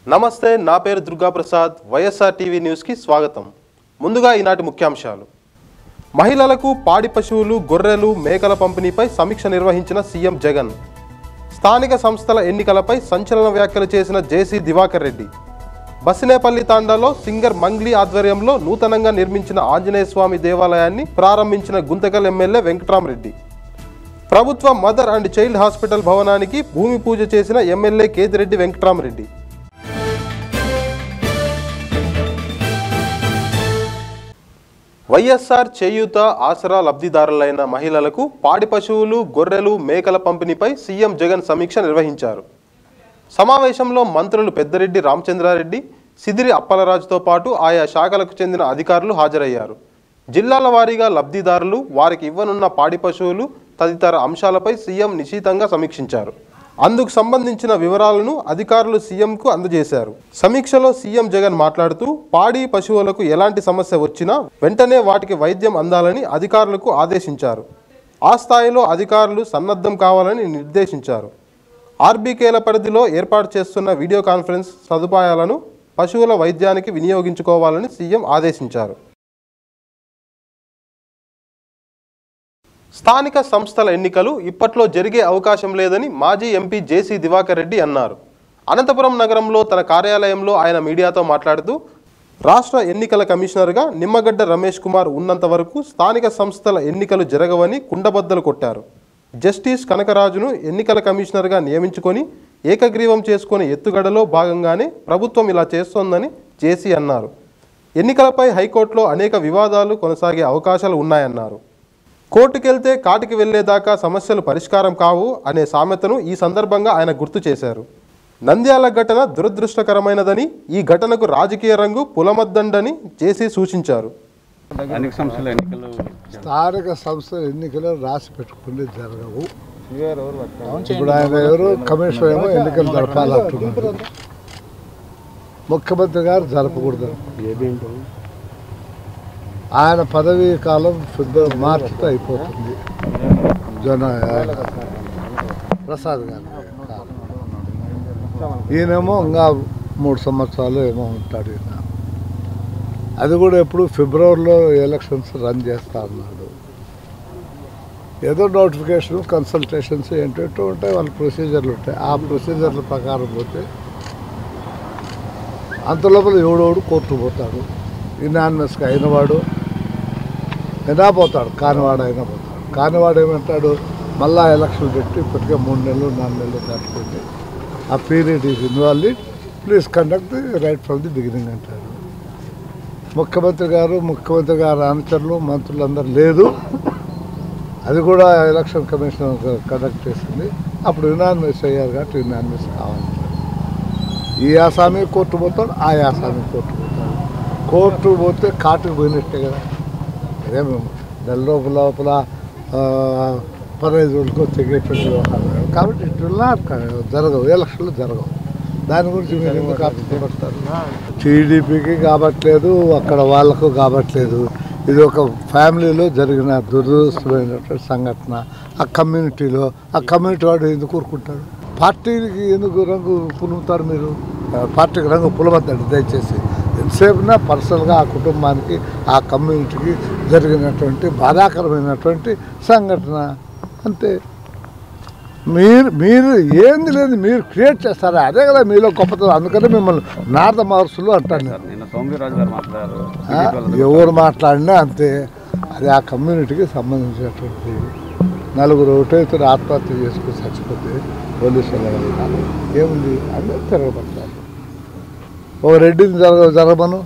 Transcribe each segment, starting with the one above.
నమస్తే నా పేరు దుర్గాప్రసాద్ వైఎస్ఆర్ టీవీ న్యూస్కి స్వాగతం ముందుగా ఈనాటి ముఖ్యాంశాలు మహిళలకు పాడి పశువులు గొర్రెలు మేకల పంపిణీపై సమీక్ష నిర్వహించిన సీఎం జగన్ స్థానిక సంస్థల ఎన్నికలపై సంచలన వ్యాఖ్యలు చేసిన జేసీ దివాకర్ రెడ్డి బసినేపల్లి తాండాలో సింగర్ మంగ్లీ ఆధ్వర్యంలో నూతనంగా నిర్మించిన ఆంజనేయ స్వామి దేవాలయాన్ని ప్రారంభించిన గుంతకల్ ఎమ్మెల్యే వెంకట్రామరెడ్డి ప్రభుత్వ మదర్ అండ్ చైల్డ్ హాస్పిటల్ భవనానికి భూమి పూజ చేసిన ఎమ్మెల్యే కేతిరెడ్డి వెంకట్రామరెడ్డి వైఎస్ఆర్ చేయూత ఆసరా లబ్ధిదారులైన మహిళలకు పాడి పశువులు గొర్రెలు మేకల పంపిణీపై సీఎం జగన్ సమీక్ష నిర్వహించారు సమావేశంలో మంత్రులు పెద్దరెడ్డి రామచంద్రారెడ్డి సిదిరి అప్పలరాజుతో పాటు ఆయా శాఖలకు చెందిన అధికారులు హాజరయ్యారు జిల్లాల వారీగా లబ్ధిదారులు వారికి ఇవ్వనున్న పాడి పశువులు తదితర అంశాలపై సీఎం నిశితంగా సమీక్షించారు అందుకు సంబంధించిన వివరాలను అధికారులు సీఎంకు అందజేశారు సమీక్షలో సీఎం జగన్ మాట్లాడుతూ పాడి పశువులకు ఎలాంటి సమస్య వచ్చినా వెంటనే వాటికి వైద్యం అందాలని అధికారులకు ఆదేశించారు ఆ స్థాయిలో అధికారులు సన్నద్ధం కావాలని నిర్దేశించారు ఆర్బీకేల పరిధిలో ఏర్పాటు చేస్తున్న వీడియో కాన్ఫరెన్స్ సదుపాయాలను పశువుల వైద్యానికి వినియోగించుకోవాలని సీఎం ఆదేశించారు స్థానిక సంస్థల ఎన్నికలు ఇప్పట్లో జరిగే అవకాశం లేదని మాజీ ఎంపీ జేసీ దివాకర్ రెడ్డి అన్నారు అనంతపురం నగరంలో తన కార్యాలయంలో ఆయన మీడియాతో మాట్లాడుతూ రాష్ట్ర ఎన్నికల కమిషనర్గా నిమ్మగడ్డ రమేష్ కుమార్ ఉన్నంత వరకు స్థానిక సంస్థల ఎన్నికలు జరగవని కుండబద్దలు కొట్టారు జస్టిస్ కనకరాజును ఎన్నికల కమిషనర్గా నియమించుకొని ఏకగ్రీవం చేసుకునే ఎత్తుగడలో భాగంగానే ప్రభుత్వం ఇలా చేస్తోందని జేసీ అన్నారు ఎన్నికలపై హైకోర్టులో అనేక వివాదాలు కొనసాగే అవకాశాలు ఉన్నాయన్నారు కోర్టుకెళ్తే కాటికి వెళ్లేదాకా సమస్యలు పరిష్కారం కావు అనే సామెతను ఈ సందర్భంగా ఆయన గుర్తు చేశారు నంద్యాల ఘటన దురదృష్టకరమైనదని ఈ ఘటనకు రాజకీయ రంగు పులమద్దండని జేసీ సూచించారు అనేక సంస్థల ఎన్నికలు స్థానిక సంస్థల ఎన్నికలు రాసి పెట్టుకునే జరగవు ఇప్పుడు ఆయన ఎవరు కమిషనర్ ఏమో ఎన్నికలు జరపాలంటున్నారు ముఖ్యమంత్రి గారు జరపకూడదు ఆయన పదవీ కాలం ఫిబ్రవరి మార్చితో అయిపోతుంది జన ప్రసాద్ గారి కాలం ఈయనేమో ఇంకా మూడు సంవత్సరాలు ఏమో ఉంటాడు ఈయన అది కూడా ఎప్పుడు ఫిబ్రవరిలో ఎలక్షన్స్ రన్ చేస్తా ఉన్నాడు ఏదో నోటిఫికేషన్ కన్సల్టేషన్స్ ఏంటంటూ ఉంటాయి వాళ్ళ ప్రొసీజర్లు ఉంటాయి ఆ ప్రొసీజర్ల ప్రకారం పోతే అంత లోపల ఎవడోడు కోర్టు పోతాడు ఇనానిమస్గా అయినవాడు అయినా పోతాడు కానివాడు అయినా పోతాడు కానివాడు ఏమంటాడు మళ్ళా ఎలక్షన్ పెట్టి ఇప్పటికే మూడు నెలలు నాలుగు నెలలు దాటిపోయింది ఆ period is involve please conduct the right from the beginning అంటాడు ముఖ్యమంత్రి గారు ముఖ్యమంత్రి గారు అనుచరులు మంత్రులందరూ లేదు అది కూడా ఎలక్షన్ కమిషన్ కండక్ట్ చేసింది అప్పుడు యునానిమస్ అయ్యారు కాబట్టి యునానిమస్ కావాలి ఈ ఆసామి కోర్టు పోతాడు ఆ ఆసామి కోర్టు పోతాడు కోర్టు పోతే కాటుకు పోయినట్టే కదా అదేమి నెల లోపల లోపల ఆ, పదహైదు రోజులకు తెగేటువంటి వ్యవహారం కాదు. కాబట్టి ఇటు జరగవు ఎలక్షన్లు జరగవు దాని గురించి మీరు ఎందుకు ఆపుతుపడతారు టీడీపీకి కాబట్లేదు అక్కడ వాళ్ళకు కాబట్లేదు ఇది ఒక ఫ్యామిలీలో జరిగిన దురదృష్టమైనటువంటి సంఘటన ఆ కమ్యూనిటీలో ఆ కమ్యూనిటీ వాడు ఎందుకు ఊరుకుంటాడు పార్టీకి ఎందుకు రంగు పులుముతారు మీరు ఆ పార్టీకి రంగు పులవద్దండి దయచేసి ఎంతసేపునా పర్సనల్గా ఆ కుటుంబానికి ఆ కమ్యూనిటీకి జరిగినటువంటి బాధాకరమైనటువంటి సంఘటన అంతే మీరు మీరు ఏంది లేదు మీరు క్రియేట్ చేస్తారా అదే కదా మీలో గొప్పతనం అందుకనే మిమ్మల్ని నారద మహర్షులు అంటాను నేను నిన్న సోమవీరాజు గారు మాట్లాడారు ఆ, ఎవరు మాట్లాడినా అంతే అది ఆ కమ్యూనిటీకి సంబంధించినటువంటి నలుగురు ఒకటైతే ఆత్మహత్య చేసుకుని చచ్చిపోతే పోలీసులు వెళ్ళగలిగినారు ఏముంది అందరూ తిరగబడతారు ఒక రెడ్డిని జరగ జరగమను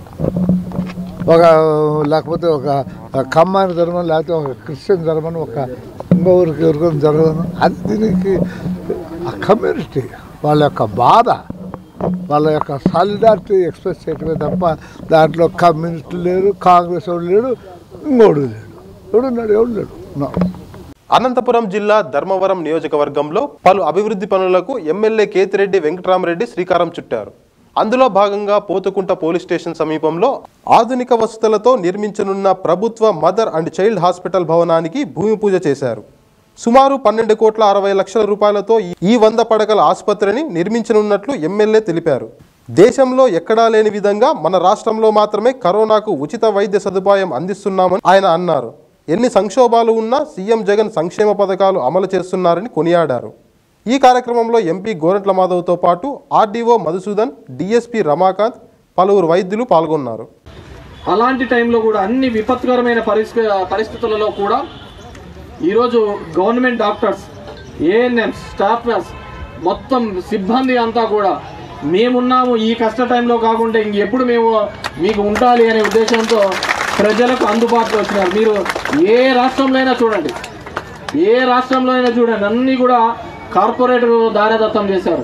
ఒక లేకపోతే ఒక కమ్మాని జరగమని లేకపోతే ఒక క్రిస్టియన్ జరగమని ఒక ఇంకో ఊరికి ఎవరికైనా జరగమను అది దీనికి ఆ కమ్యూనిటీ వాళ్ళ యొక్క బాధ వాళ్ళ యొక్క సాలిడారిటీ ఎక్స్ప్రెస్ చేయటమే తప్ప దాంట్లో కమ్యూనిస్ట్ లేరు కాంగ్రెస్ వాడు లేడు ఇంకోడు లేడు ఎవడున్నాడు ఎవడు లేడు No. అనంతపురం జిల్లా ధర్మవరం నియోజకవర్గంలో పలు అభివృద్ధి పనులకు ఎమ్మెల్యే కేతిరెడ్డి వెంకటరామరెడ్డి శ్రీకారం చుట్టారు అందులో భాగంగా పోతుకుంట పోలీస్ స్టేషన్ సమీపంలో ఆధునిక వసతులతో నిర్మించనున్న ప్రభుత్వ మదర్ అండ్ చైల్డ్ హాస్పిటల్ భవనానికి భూమి పూజ చేశారు సుమారు పన్నెండు కోట్ల అరవై లక్షల రూపాయలతో ఈ వంద పడకల ఆసుపత్రిని నిర్మించనున్నట్లు ఎమ్మెల్యే తెలిపారు దేశంలో ఎక్కడా లేని విధంగా మన రాష్ట్రంలో మాత్రమే కరోనాకు ఉచిత వైద్య సదుపాయం అందిస్తున్నామని ఆయన అన్నారు ఎన్ని సంక్షోభాలు ఉన్నా సీఎం జగన్ సంక్షేమ పథకాలు అమలు చేస్తున్నారని కొనియాడారు ఈ కార్యక్రమంలో ఎంపీ గోరంట్ల మాధవ్తో పాటు ఆర్డీఓ మధుసూదన్ డిఎస్పీ రమాకాంత్ పలువురు వైద్యులు పాల్గొన్నారు అలాంటి టైంలో కూడా అన్ని విపత్కరమైన పరిస్థితి పరిస్థితులలో కూడా ఈరోజు government doctors ANMs staff nurse మొత్తం సిబ్బంది అంతా కూడా మేమున్నాము ఈ కష్ట టైంలో కాకుండా ఇంకెప్పుడు మేము మీకు ఉండాలి అనే ఉద్దేశంతో ప్రజలకు అందుబాటులో వచ్చినారు మీరు ఏ రాష్ట్రంలో అయినా చూడండి ఏ రాష్ట్రంలో అయినా చూడండి అన్నీ కూడా కార్పొరేటర్ దారదత్తం చేశారు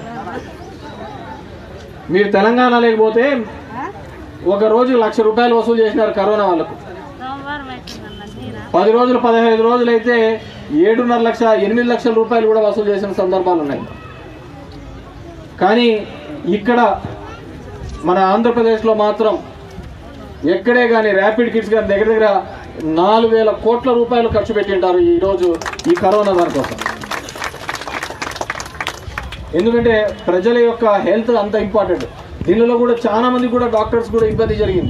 మీరు తెలంగాణ లేకపోతే ఒక రోజు లక్ష రూపాయలు వసూలు చేసినారు కరోనా వాళ్ళకు సోమవారం అవుతుందన్న తీరా పది రోజులు పదహైదు రోజులు అయితే ఏడున్నర లక్ష ఎనిమిది లక్షల రూపాయలు కూడా వసూలు చేసిన సందర్భాలు ఉన్నాయి కానీ ఇక్కడ మన ఆంధ్రప్రదేశ్లో మాత్రం ఎక్కడే కానీ ర్యాపిడ్ కిట్స్ కానీ దగ్గర దగ్గర నాలుగు వేల కోట్ల రూపాయలు ఖర్చు పెట్టింటారు ఈరోజు ఈ కరోనా దానికోసం ఎందుకంటే ప్రజల యొక్క హెల్త్ అంత ఇంపార్టెంట్ దీనిలో కూడా చాలా మంది కూడా డాక్టర్స్ కూడా ఇబ్బంది జరిగింది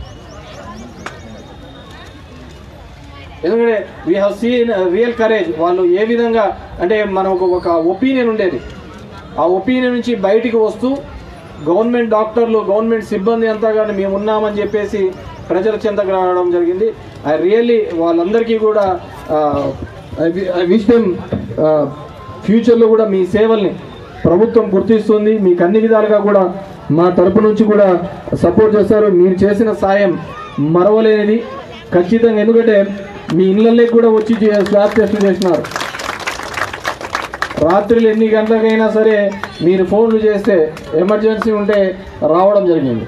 ఎందుకంటే we have seen real courage వాళ్ళు ఏ విధంగా అంటే మనకు ఒక ఒపీనియన్ ఉండేది ఆ ఒపీనియన్ నుంచి బయటికి వస్తూ గవర్నమెంట్ డాక్టర్లు గవర్నమెంట్ సిబ్బంది అంతా కానీ మేము ఉన్నామని చెప్పేసి ప్రజల చెంతకు రావడం జరిగింది ఐ రియల్లీ వాళ్ళందరికీ కూడా విష్ దెమ్ ఫ్యూచర్లో కూడా మీ సేవల్ని ప్రభుత్వం గుర్తిస్తుంది మీకు అన్ని విధాలుగా కూడా మా తరపు నుంచి కూడా సపోర్ట్ చేస్తారు మీరు చేసిన సాయం మరవలేనిది ఖచ్చితంగా ఎందుకంటే మీ ఇళ్ళకి కూడా వచ్చి చే- స్వాబ్ టెస్టులు చేసినారు రాత్రులు ఎన్ని గంటలకైనా సరే మీరు ఫోన్లు చేస్తే ఎమర్జెన్సీ ఉంటే రావడం జరిగింది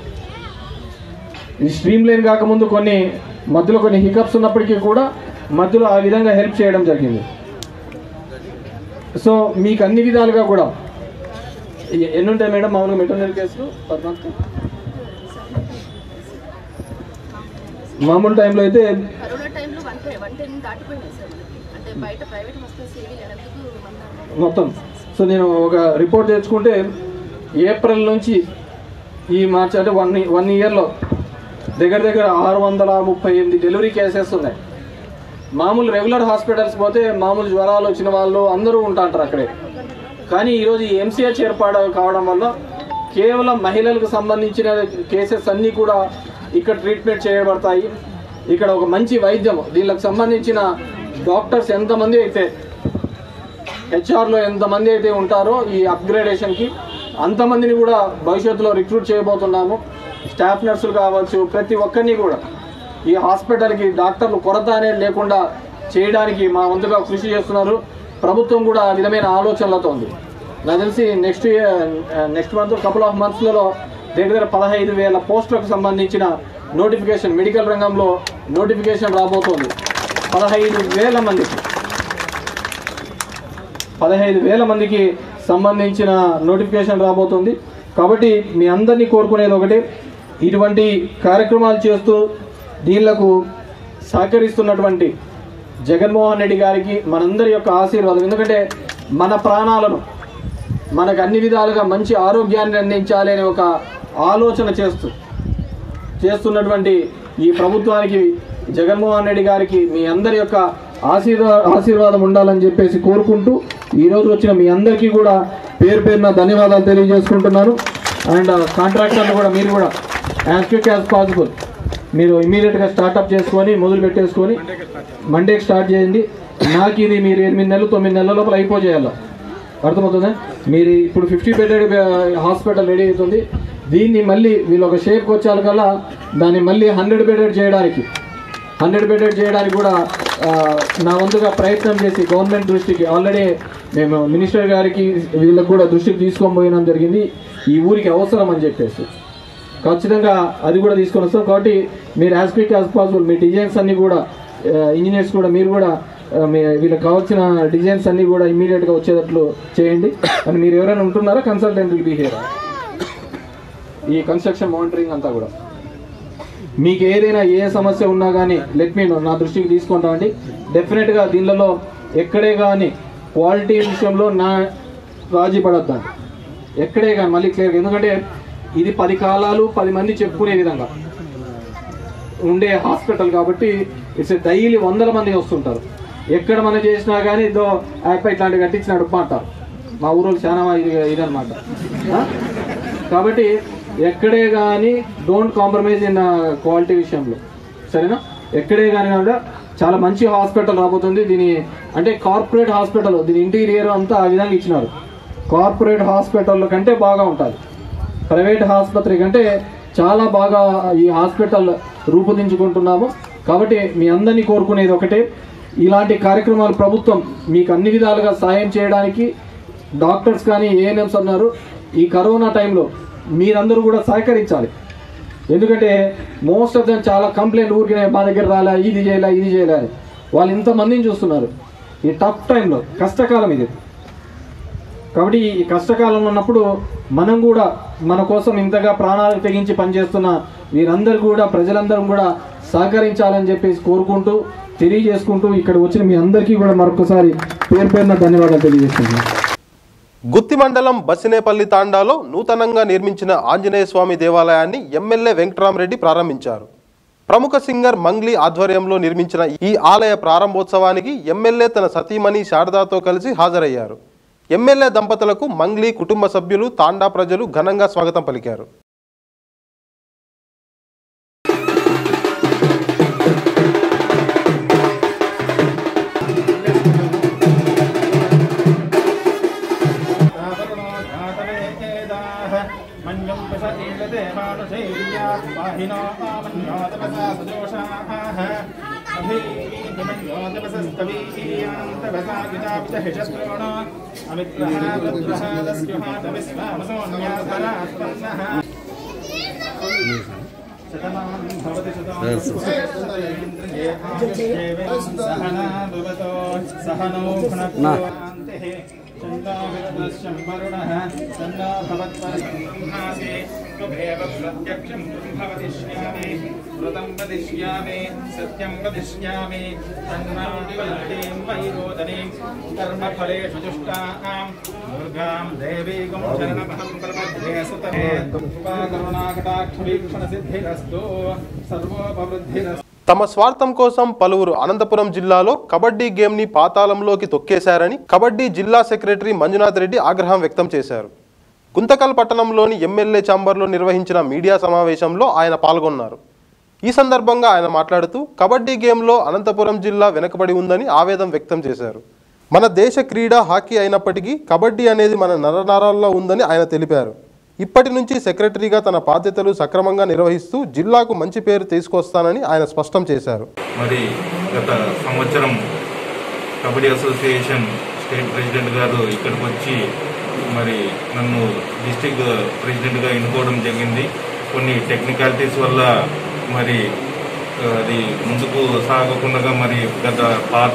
ఈ స్ట్రీమ్ లైన్ కాకముందు కొన్ని మధ్యలో కొన్ని హికప్స్ ఉన్నప్పటికీ కూడా మధ్యలో ఆ విధంగా హెల్ప్ చేయడం జరిగింది సో మీకు అన్ని విధాలుగా కూడా ఎ- ఎన్ని ఉంటాయి మేడం మామూలుగా మెటర్నరీ కేసులు పర్ మంత్ మామూలు టైంలో అయితే కరోనా టైంలో వన్ వన్ టెన్ దాటిపోయినాయి సార్ మనకి అంటే బయట ప్రైవేట్ హాస్పిటల్స్ ఏవి లేనందుకు మన మొత్తం సో నేను ఒక రిపోర్ట్ తెచ్చుకుంటే ఏప్రిల్ నుంచి ఈ మార్చ్ అంటే వన్ వన్ ఇయర్లో దగ్గర దగ్గర ఆరు వందల ముప్పై ఎనిమిది డెలివరీ కేసెస్ ఉన్నాయి మామూలు రెగ్యులర్ హాస్పిటల్స్ పోతే మామూలు జ్వరాలు వచ్చిన వాళ్ళు అందరూ ఉంటాంటారు అక్కడే కానీ ఈరోజు ఈ ఎంసీహెచ్ ఏర్పాటు కావడం వల్ల కేవలం మహిళలకు సంబంధించిన కేసెస్ అన్నీ కూడా ఇక్కడ ట్రీట్మెంట్ చేయబడతాయి ఇక్కడ ఒక మంచి వైద్యం దీనికి సంబంధించిన డాక్టర్స్ ఎంతమంది అయితే హెచ్ఆర్లో ఎంతమంది అయితే ఉంటారో ఈ అప్గ్రేడేషన్కి అంతమందిని కూడా భవిష్యత్తులో రిక్రూట్ చేయబోతున్నాము స్టాఫ్ నర్సులు కావచ్చు ప్రతి ఒక్కరిని కూడా ఈ హాస్పిటల్కి డాక్టర్లు కొరత అనేది లేకుండా చేయడానికి మా వంతుగా కృషి చేస్తున్నారు ప్రభుత్వం కూడా ఆ విధమైన ఆలోచనలతో ఉంది నాకు తెలిసి next next month couple of మంత్స్లలో దగ్గర దగ్గర పదహైదు వేల పోస్టులకు సంబంధించిన నోటిఫికేషన్ మెడికల్ రంగంలో నోటిఫికేషన్ రాబోతోంది పదహైదు వేల మందికి పదహైదు వేల మందికి సంబంధించిన నోటిఫికేషన్ రాబోతుంది కాబట్టి మీ అందరినీ కోరుకునేది ఒకటి ఇటువంటి కార్యక్రమాలు చేస్తూ దీళ్లకు సహకరిస్తున్నటువంటి జగన్మోహన్ రెడ్డి గారికి మనందరి యొక్క ఆశీర్వాదం ఎందుకంటే మన ప్రాణాలను మనకు అన్ని విధాలుగా మంచి ఆరోగ్యాన్ని అందించాలి అనే ఒక ఆలోచన చేస్తూ చేస్తున్నటువంటి ఈ ప్రభుత్వానికి జగన్మోహన్ రెడ్డి గారికి మీ అందరి యొక్క ఆశీర్వా ఆశీర్వాదం ఉండాలని చెప్పేసి కోరుకుంటూ ఈ రోజు వచ్చిన మీ అందరికీ కూడా పేరు పేరున ధన్యవాదాలు తెలియజేసుకుంటున్నాను అండ్ కాంట్రాక్టర్లు కూడా మీరు కూడా యాజ్ క్విక్ యాజ్ పాసిబుల్ మీరు ఇమీడియట్గా స్టార్ట్అప్ చేసుకొని మొదలు పెట్టేసుకొని మండేకి స్టార్ట్ చేయండి నాకు ఇది మీరు ఎనిమిది నెలలు తొమ్మిది నెలల లోపల అయిపోచేయాలి అర్థమవుతుందా మీరు ఇప్పుడు ఫిఫ్టీ బెడెడ్ హాస్పిటల్ రెడీ అవుతుంది దీన్ని మళ్ళీ వీళ్ళు ఒక షేప్కి వచ్చేకల్లా దాన్ని మళ్ళీ హండ్రెడ్ బెడెడ్ చేయడానికి హండ్రెడ్ బెడెడ్ చేయడానికి కూడా ఆ, నా వంతుగా ప్రయత్నం చేసి గవర్నమెంట్ దృష్టికి ఆల్రెడీ మేము మినిస్టర్ గారికి వీళ్ళకి కూడా దృష్టికి తీసుకొని పోయడం జరిగింది ఈ ఊరికి అవసరం అని చెప్పేసి ఖచ్చితంగా అది కూడా తీసుకొని వస్తాం కాబట్టి మీరు యాజ్ క్విక్ యాజ్ పాసిబుల్ మీ డిజైన్స్ అన్నీ కూడా ఇంజనీర్స్ కూడా మీరు కూడా ఆ, మీ వీళ్ళకి కావాల్సిన డిజైన్స్ అన్నీ కూడా ఇమీడియట్గా వచ్చేటట్లు చేయండి అని మీరు ఎవరైనా ఉంటున్నారా కన్సల్టెంట్ విల్ బీ హియర్ ఈ కన్స్ట్రక్షన్ మానిటరింగ్ అంతా కూడా మీకు ఏదైనా ఏ సమస్య ఉన్నా కానీ లెట్ మీ నా దృష్టికి తీసుకుంటామండి డెఫినెట్గా దీనిలో ఎక్కడే కానీ క్వాలిటీ విషయంలో నా రాజీ పడొద్దండి ఎక్కడే కానీ మళ్ళీ క్లియర్ ఎందుకంటే ఇది పది కాలాలు పది మంది చెప్పుకునే విధంగా ఉండే హాస్పిటల్ కాబట్టి ఇట్స్ డైలీ వందల మంది వస్తుంటారు ఎక్కడ మనం చేసినా కానీ ఇదో యాప్ ఇట్లాంటి కట్టించినాడు అంటారు మా ఊరోళ్ళు చాలా ఇది ఇదనమాట ఆ? కాబట్టి ఎక్కడే కానీ డోంట్ కాంప్రమైజ్ ఇన్ క్వాలిటీ విషయంలో సరేనా ఎక్కడే కానీ కూడా చాలా మంచి హాస్పిటల్ రాబోతుంది దీని అంటే కార్పొరేట్ హాస్పిటల్ దీని ఇంటీరియర్ అంతా ఆ విధంగా ఇచ్చినారు కార్పొరేట్ హాస్పిటల్ కంటే బాగా ఉంటుంది ప్రైవేట్ ఆసుపత్రి కంటే చాలా బాగా ఈ హాస్పిటల్ రూపొందించుకుంటున్నాము కాబట్టి మీ అందరినీ కోరుకునేది ఒకటే ఇలాంటి కార్యక్రమాలు ప్రభుత్వం మీకు అన్ని విధాలుగా సాయం చేయడానికి డాక్టర్స్ కానీ ఏఎన్ఎంస్ అన్నారు ఈ కరోనా టైంలో మీరందరూ కూడా సహకరించాలి ఎందుకంటే మోస్ట్ ఆఫ్ దమ్ చాలా కంప్లైంట్ ఊరికే మా దగ్గర రాలే ఇది చేయలే ఇది చేయలే అని వాళ్ళు ఇంతమందిని చూస్తున్నారు ఈ టఫ్ టైంలో కష్టకాలం ఇది కాబట్టి ఈ కష్టకాలంలో ఉన్నప్పుడు మనం కూడా మన కోసం ఇంతగా ప్రాణాలు తెగించి పనిచేస్తున్న వీరందరూ కూడా ప్రజలందరం కూడా సహకరించాలని చెప్పేసి కోరుకుంటూ తెలియజేసుకుంటూ ఇక్కడ వచ్చిన మీ అందరికీ కూడా మరొకసారి పేరు పేరున ధన్యవాదాలు తెలియజేస్తున్నాను గుత్తి మండలం బసినేపల్లి తాండాలో నూతనంగా నిర్మించిన ఆంజనేయ స్వామి దేవాలయాన్ని ఎమ్మెల్యే వెంకటరామరెడ్డి ప్రారంభించారు ప్రముఖ సింగర్ మంగ్లీ ఆధ్వర్యంలో నిర్మించిన ఈ ఆలయ ప్రారంభోత్సవానికి ఎమ్మెల్యే తన సతీమణి శారదాతో కలిసి హాజరయ్యారు ఎమ్మెల్యే దంపతులకు మంగ్లీ కుటుంబ సభ్యులు తాండా ప్రజలు ఘనంగా స్వాగతం పలికారు मन्यं प्रसतीलते मानुषैर्या पाहिनो मन्योतपसा सुदोषाः अभीमन्योतपसस्तवीयान्तपसा युजापितहिषत्रोण अमित्रः पुत्रः तस्युः तविस्वामसोऽन्याधरात्मन्नः शतमानं भवति शतमान्द्रिये सहना भवतो सहनो भुनक्तुवान्तिः चन्दाविरदस्यं वरुणः तन्नो भवत्परब्रह्मासि त्वमेव प्रत्यक्षं ब्रह्मवदिष्यामि व्रतं वदिष्यामि सत्यं वदिष्यामि तन्मां विवल्लीं वैरोदनीं कर्मफलेषु जुष्टां दुर्गां देवीगं शरणमहं प्रपद्ये सुतमे करुणाकटाक्षवीक्षणसिद्धिरस्तु सर्वोपवृद्धिरस्तु తమ స్వార్థం కోసం పలువురు అనంతపురం జిల్లాలో కబడ్డీ గేమ్ని పాతాళంలోకి తొక్కేశారని కబడ్డీ జిల్లా సెక్రటరీ మంజునాథ్ రెడ్డి ఆగ్రహం వ్యక్తం చేశారు గుంతకల్ పట్టణంలోని ఎమ్మెల్యే ఛాంబర్లో నిర్వహించిన మీడియా సమావేశంలో ఆయన పాల్గొన్నారు ఈ సందర్భంగా ఆయన మాట్లాడుతూ కబడ్డీ గేమ్లో అనంతపురం జిల్లా వెనుకబడి ఉందని ఆవేదన వ్యక్తం చేశారు మన దేశ క్రీడ హాకీ అయినప్పటికీ కబడ్డీ అనేది మన నరనరాల్లో ఉందని ఆయన తెలిపారు ఇప్పటి నుంచి సెక్రటరీగా తన బాధ్యతలు సక్రమంగా నిర్వహిస్తూ జిల్లాకు మంచి పేరు తీసుకొస్తానని ఆయన స్పష్టం చేశారు మరి గత సంవత్సరం కబడ్డీ అసోసియేషన్ స్టేట్ ప్రెసిడెంట్ గారు ఇక్కడికి వచ్చి మరి నన్ను డిస్టిక్ ప్రెసిడెంట్గా ఎన్నుకోవడం జరిగింది కొన్ని టెక్నికాలిటీస్ వల్ల మరి ఆ, అది ముందుకు సాగకుండా మరి గత పాత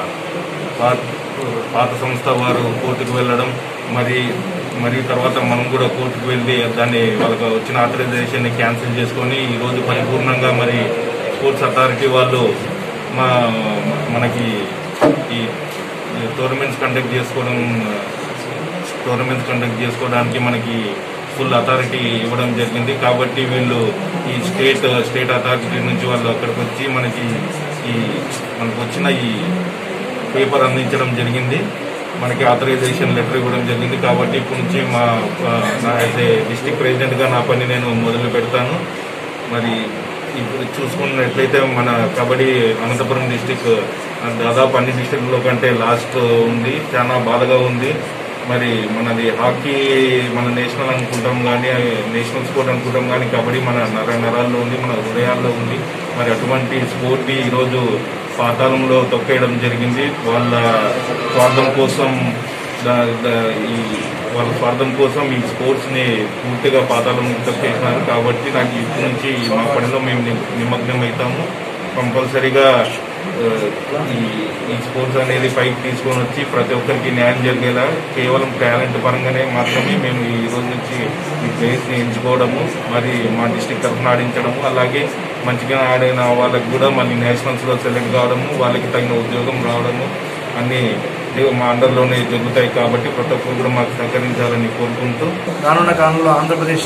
పాత పాత సంస్థ వారు కోర్టుకు వెళ్ళడం మరి మరి తర్వాత మనం కూడా కోర్టుకు వెళ్ళి దాన్ని వాళ్ళకి వచ్చిన ఆథరైజేషన్ క్యాన్సిల్ చేసుకొని ఈరోజు పరిపూర్ణంగా మరి స్పోర్ట్స్ అథారిటీ వాళ్ళు మా మనకి ఈ టోర్నమెంట్స్ కండక్ట్ చేసుకోవడం టోర్నమెంట్స్ కండక్ట్ చేసుకోవడానికి మనకి ఫుల్ అథారిటీ ఇవ్వడం జరిగింది కాబట్టి వీళ్ళు ఈ స్టేట్ స్టేట్ అథారిటీ నుంచి వాళ్ళు అక్కడికి వచ్చి మనకి ఈ మనకు వచ్చిన ఈ పేపర్ అందించడం జరిగింది మనకి ఆథరైజేషన్ లెటర్ ఇవ్వడం జరిగింది కాబట్టి ఇప్పటి నుంచి మా నా యాజ్ ఏ డిస్టిక్ ప్రెసిడెంట్గా నా పని నేను మొదలు పెడతాను మరి ఇప్పుడు చూసుకున్నట్లయితే మన కబడ్డీ అనంతపురం డిస్టిక్ దాదాపు అన్ని డిస్టిక్లో కంటే లాస్ట్ ఉంది చాలా బాధగా ఉంది మరి మనది హాకీ మన నేషనల్ అనుకుంటాం కానీ నేషనల్ స్పోర్ట్ అనుకుంటాం కానీ కబడ్డీ మన నర నరాల్లో ఉంది మన హృదయాల్లో ఉంది మరి అటువంటి స్పోర్ట్ని ఈరోజు పాతాళంలో తొక్కేయడం జరిగింది వాళ్ళ స్వార్థం కోసం దా- దా- ఈ వాళ్ళ స్వార్థం కోసం ఈ స్పోర్ట్స్ ని పూర్తిగా పాతాళం తొక్కేసినారు కాబట్టి నాకు ఇప్పటి నుంచి మా పనిలో మేము ని- నిమగ్నం అవుతాము కంపల్సరీగా ఆ, ఈ ఈ స్పోర్ట్స్ అనేది పైకి తీసుకొని వచ్చి ప్రతి ఒక్కరికి న్యాయం జరిగేలా కేవలం టాలెంట్ పరంగానే మాత్రమే మేము ఈ రోజు నుంచి ఈ ప్లేస్ ని ఎంచుకోవడము మరి మా డిస్టిక్ తరఫున ఆడించడము అలాగే మంచిగా ఆడిన వాళ్ళకి కూడా మళ్ళీ నేషనల్స్ లో సెలెక్ట్ కావడము వాళ్ళకి తగిన ఉద్యోగం రావడము అన్ని ఇదిగో మా అండర్లోనే జరుగుతాయి కాబట్టి ప్రతి ఒక్కరు కూడా మాకు సహకరించాలని కోరుకుంటూ రానున్న కాలంలో ఆంధ్రప్రదేశ్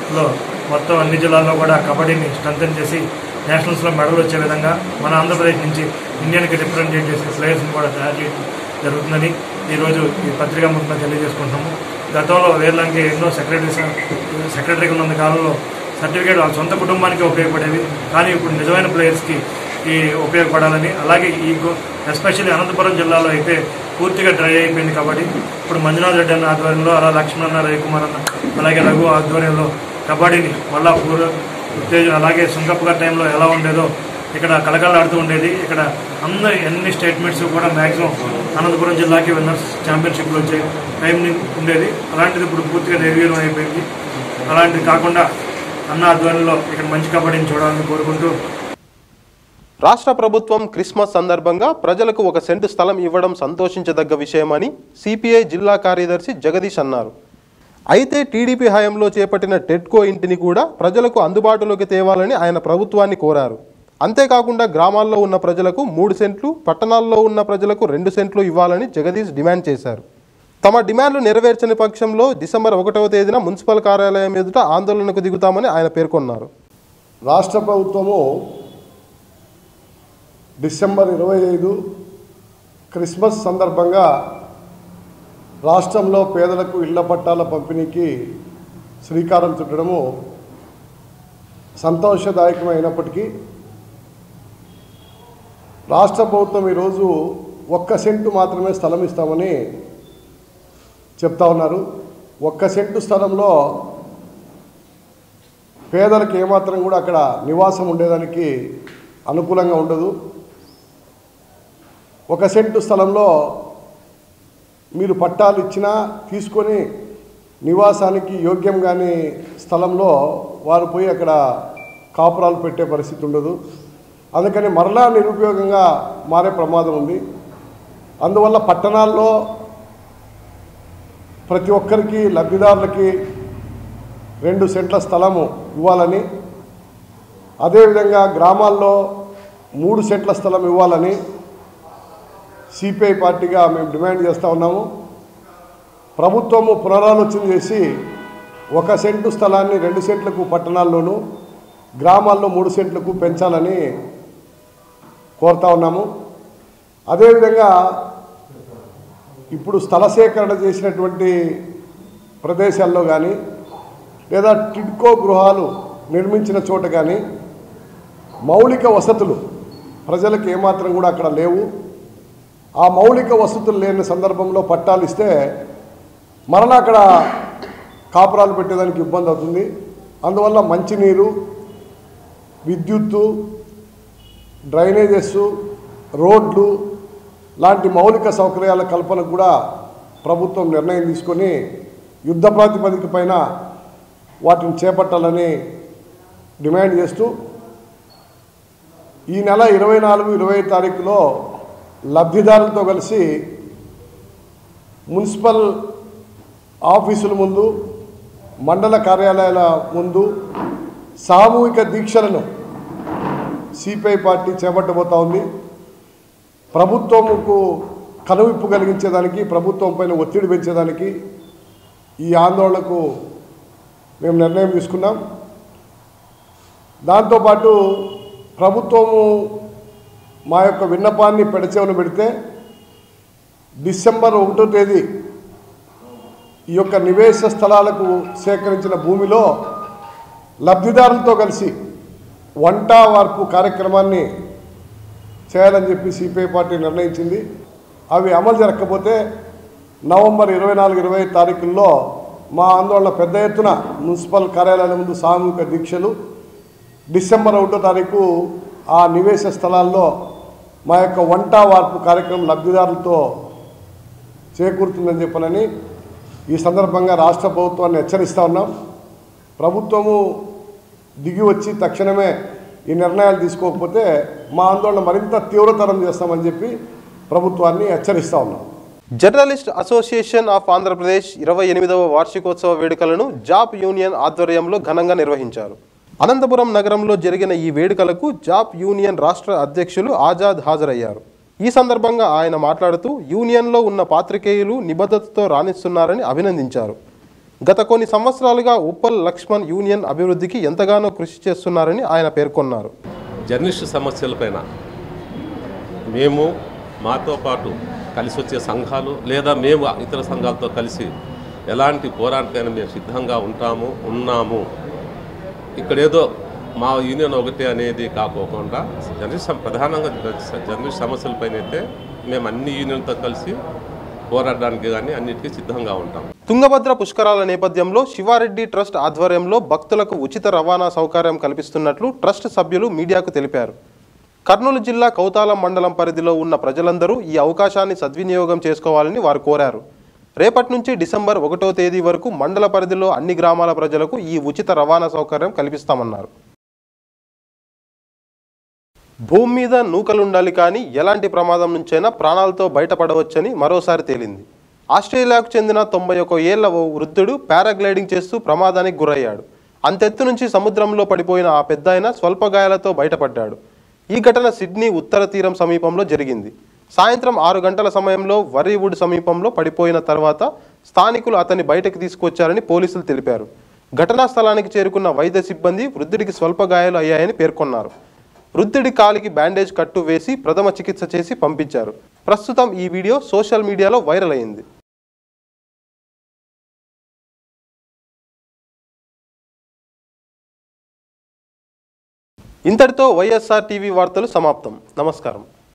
లో మొత్తం అన్ని జిల్లాల్లో కూడా కబడ్డీని స్ట్రెంథన్ చేసి నేషనల్స్లో మెడల్ వచ్చే విధంగా మన ఆంధ్రప్రదేశ్ నుంచి ఇండియాకి రిప్రజెంటేట్ చేసే ప్లేయర్స్ని కూడా తయారు చేయడం జరుగుతుందని ఈరోజు ఈ పత్రికా ముఖంగా తెలియజేసుకుంటున్నాము గతంలో వేర్లంకి ఎన్నో సెక్రటరీ సెక్రటరీగా ఉన్న కాలంలో సర్టిఫికేట్ వాళ్ళ సొంత కుటుంబానికి ఉపయోగపడేవి కానీ ఇప్పుడు నిజమైన ప్లేయర్స్కి ఈ ఉపయోగపడాలని అలాగే ఈ ఎస్పెషల్లీ అనంతపురం జిల్లాలో అయితే పూర్తిగా డ్రై అయిపోయింది కాబట్టి ఇప్పుడు మంజునాథ్ రెడ్డి అన్న ఆధ్వర్యంలో అలా లక్ష్మణ్ అన్న రవికుమార్ అన్న అలాగే రఘు ఆధ్వర్యంలో కబడ్డీని మళ్ళా పూర్వ ఉత్తేజం అలాగే సుంకప్ప గారి టైంలో ఎలా ఉండేదో ఇక్కడ కలకలాడుతూ ఉండేది ఇక్కడ అందరు ఎన్ని స్టేట్మెంట్స్ కూడా మ్యాక్సిమం అనంతపురం జిల్లాకి విన్నర్స్ ఛాంపియన్షిప్లు వచ్చే టైం ఉండేది అలాంటిది ఇప్పుడు పూర్తిగా నిర్వీర్యం అయిపోయింది అలాంటిది కాకుండా అన్న ఆధ్వర్యంలో ఇక్కడ మంచి కబడ్డీని చూడాలని కోరుకుంటూ రాష్ట్ర ప్రభుత్వం క్రిస్మస్ సందర్భంగా ప్రజలకు ఒక సెంటు స్థలం ఇవ్వడం సంతోషించదగ్గ విషయమని సిపిఐ జిల్లా కార్యదర్శి జగదీష్ అన్నారు అయితే టీడీపీ హయాంలో చేపట్టిన టెట్కో ఇంటిని కూడా ప్రజలకు అందుబాటులోకి తేవాలని ఆయన ప్రభుత్వాన్ని కోరారు అంతేకాకుండా గ్రామాల్లో ఉన్న ప్రజలకు మూడు సెంట్లు పట్టణాల్లో ఉన్న ప్రజలకు రెండు సెంట్లు ఇవ్వాలని జగదీష్ డిమాండ్ చేశారు తమ డిమాండ్లు నెరవేర్చని పక్షంలో డిసెంబర్ ఒకటవ తేదీన మున్సిపల్ కార్యాలయం ఎదుట ఆందోళనకు దిగుతామని ఆయన పేర్కొన్నారు రాష్ట్ర ప్రభుత్వము డిసెంబర్ ఇరవై ఐదు క్రిస్మస్ సందర్భంగా రాష్ట్రంలో పేదలకు ఇళ్ల పట్టాల పంపిణీకి శ్రీకారం చుట్టడము సంతోషదాయకమైనప్పటికీ రాష్ట్ర ప్రభుత్వం ఈరోజు ఒక్క సెంటు మాత్రమే స్థలం ఇస్తామని చెప్తా ఉన్నారు ఒక్క సెంటు స్థలంలో పేదలకు ఏమాత్రం కూడా అక్కడ నివాసం ఉండేదానికి అనుకూలంగా ఉండదు ఒక సెంటు స్థలంలో మీరు పట్టాలు ఇచ్చినా తీసుకొని నివాసానికి యోగ్యం కాని స్థలంలో వారు పోయి అక్కడ కాపురాలు పెట్టే పరిస్థితి ఉండదు అందుకని మరలా నిరుపయోగంగా మారే ప్రమాదం ఉంది అందువల్ల పట్టణాల్లో ప్రతి ఒక్కరికి లబ్ధిదారులకి రెండు సెంట్ల స్థలము ఇవ్వాలని అదేవిధంగా గ్రామాల్లో మూడు సెంట్ల స్థలం ఇవ్వాలని సిపిఐ పార్టీగా మేము డిమాండ్ చేస్తూ ఉన్నాము ప్రభుత్వము పునరాలోచన చేసి ఒక సెంటు స్థలాన్ని రెండు సెంట్లకు పట్టణాల్లోనూ గ్రామాల్లో మూడు సెంట్లకు పెంచాలని కోరుతా ఉన్నాము అదేవిధంగా ఇప్పుడు స్థల సేకరణ చేసినటువంటి ప్రదేశాల్లో కానీ లేదా టిడ్కో గృహాలు నిర్మించిన చోట కానీ మౌలిక వసతులు ప్రజలకు ఏమాత్రం కూడా అక్కడ లేవు ఆ మౌలిక వసతులు లేని సందర్భంలో పట్టాలు ఇస్తే మరలా అక్కడ కాపురాలు పెట్టేదానికి ఇబ్బంది అవుతుంది అందువల్ల మంచినీరు విద్యుత్తు డ్రైనేజెస్ రోడ్లు లాంటి మౌలిక సౌకర్యాల కల్పనకు కూడా ప్రభుత్వం నిర్ణయం తీసుకొని యుద్ధ ప్రాతిపదిక పైన వాటిని చేపట్టాలని డిమాండ్ చేస్తూ ఈ నెల ఇరవై నాలుగు ఇరవై తారీఖులో లబ్ధిదారులతో కలిసి మున్సిపల్ ఆఫీసుల ముందు మండల కార్యాలయాల ముందు సామూహిక దీక్షలను సిపిఐ పార్టీ చేపట్టబోతా ఉంది ప్రభుత్వముకు కనువిప్పు కలిగించేదానికి ప్రభుత్వం పైన ఒత్తిడి పెంచేదానికి ఈ ఆందోళనకు మేము నిర్ణయం తీసుకున్నాం దాంతోపాటు ప్రభుత్వము మా యొక్క విన్నపాన్ని పెడచెవును పెడితే డిసెంబర్ ఒకటో తేదీ ఈ యొక్క నివేశ స్థలాలకు సేకరించిన భూమిలో లబ్ధిదారులతో కలిసి వంట వార్పు కార్యక్రమాన్ని చేయాలని చెప్పి సిపిఐ పార్టీ నిర్ణయించింది అవి అమలు జరగకపోతే నవంబర్ ఇరవై నాలుగు ఇరవై తారీఖుల్లో మా ఆందోళన పెద్ద ఎత్తున మున్సిపల్ కార్యాలయాల ముందు సామూహిక దీక్షలు డిసెంబర్ ఒకటో తారీఖు ఆ నివేశ స్థలాల్లో మా యొక్క వంట వార్పు కార్యక్రమం లబ్ధిదారులతో చేకూరుతుందని చెప్పనని ఈ సందర్భంగా రాష్ట్ర ప్రభుత్వాన్ని హెచ్చరిస్తూ ఉన్నాం ప్రభుత్వము దిగి వచ్చి తక్షణమే ఈ నిర్ణయాలు తీసుకోకపోతే మా ఆందోళన మరింత తీవ్రతరం చేస్తామని చెప్పి ప్రభుత్వాన్ని హెచ్చరిస్తూ ఉన్నాం జర్నలిస్ట్ అసోసియేషన్ ఆఫ్ ఆంధ్రప్రదేశ్ ఇరవై ఎనిమిదవ వార్షికోత్సవ వేడుకలను జాప్ యూనియన్ ఆధ్వర్యంలో ఘనంగా నిర్వహించారు అనంతపురం నగరంలో జరిగిన ఈ వేడుకలకు జాప్ యూనియన్ రాష్ట్ర అధ్యక్షులు ఆజాద్ హాజరయ్యారు ఈ సందర్భంగా ఆయన మాట్లాడుతూ యూనియన్లో ఉన్న పాత్రికేయులు నిబద్ధతతో రాణిస్తున్నారని అభినందించారు గత కొన్ని సంవత్సరాలుగా ఉప్పల్ లక్ష్మణ్ యూనియన్ అభివృద్ధికి ఎంతగానో కృషి చేస్తున్నారని ఆయన పేర్కొన్నారు జర్నలిస్టు సమస్యలపైన మేము మాతో పాటు కలిసి వచ్చే సంఘాలు లేదా మేము ఇతర సంఘాలతో కలిసి ఎలాంటి పోరాటానికైనా మేము సిద్ధంగా ఉంటాము ఉన్నాము ఇక్కడేదో మా యూనియన్ ఒకటే అనేది కాకోకుండా జర్నలిస్ట్ సమ- ప్రధానంగా జర్నలిస్ట్ సమస్యలపైన అయితే మేము అన్ని యూనియన్తో కలిసి పోరాడడానికి కానీ అన్నిటికీ సిద్ధంగా ఉంటాం తుంగభద్ర పుష్కరాల నేపథ్యంలో శివారెడ్డి ట్రస్ట్ ఆధ్వర్యంలో భక్తులకు ఉచిత రవాణా సౌకర్యం కల్పిస్తున్నట్లు ట్రస్ట్ సభ్యులు మీడియాకు తెలిపారు కర్నూలు జిల్లా కౌతాలం మండలం పరిధిలో ఉన్న ప్రజలందరూ ఈ అవకాశాన్ని సద్వినియోగం చేసుకోవాలని వారు కోరారు రేపటి నుంచి డిసెంబర్ ఒకటో తేదీ వరకు మండల పరిధిలో అన్ని గ్రామాల ప్రజలకు ఈ ఉచిత రవాణా సౌకర్యం కల్పిస్తామన్నారు భూమి మీద నూకలుండాలి కానీ ఎలాంటి ప్రమాదం నుంచైనా ప్రాణాలతో బయటపడవచ్చని మరోసారి తేలింది ఆస్ట్రేలియాకు చెందిన తొంభై ఒక ఏళ్ల ఓ వృద్ధుడు పారాగ్లైడింగ్ చేస్తూ ప్రమాదానికి గురయ్యాడు అంతెత్తు నుంచి సముద్రంలో పడిపోయిన ఆ పెద్దాయన స్వల్ప గాయాలతో బయటపడ్డాడు ఈ ఘటన సిడ్నీ ఉత్తర తీరం సమీపంలో జరిగింది సాయంత్రం ఆరు గంటల సమయంలో వరీవుడ్ సమీపంలో పడిపోయిన తర్వాత స్థానికులు అతన్ని బయటకు తీసుకొచ్చారని పోలీసులు తెలిపారు ఘటనా స్థలానికి చేరుకున్న వైద్య సిబ్బంది వృద్ధుడికి స్వల్ప గాయాలు అయ్యాయని పేర్కొన్నారు వృద్ధుడి కాలికి బ్యాండేజ్ కట్టు వేసి ప్రథమ చికిత్స చేసి పంపించారు ప్రస్తుతం ఈ వీడియో సోషల్ మీడియాలో వైరల్ అయింది ఇంతటితో వైఎస్ఆర్ టీవీ వార్తలు సమాప్తం నమస్కారం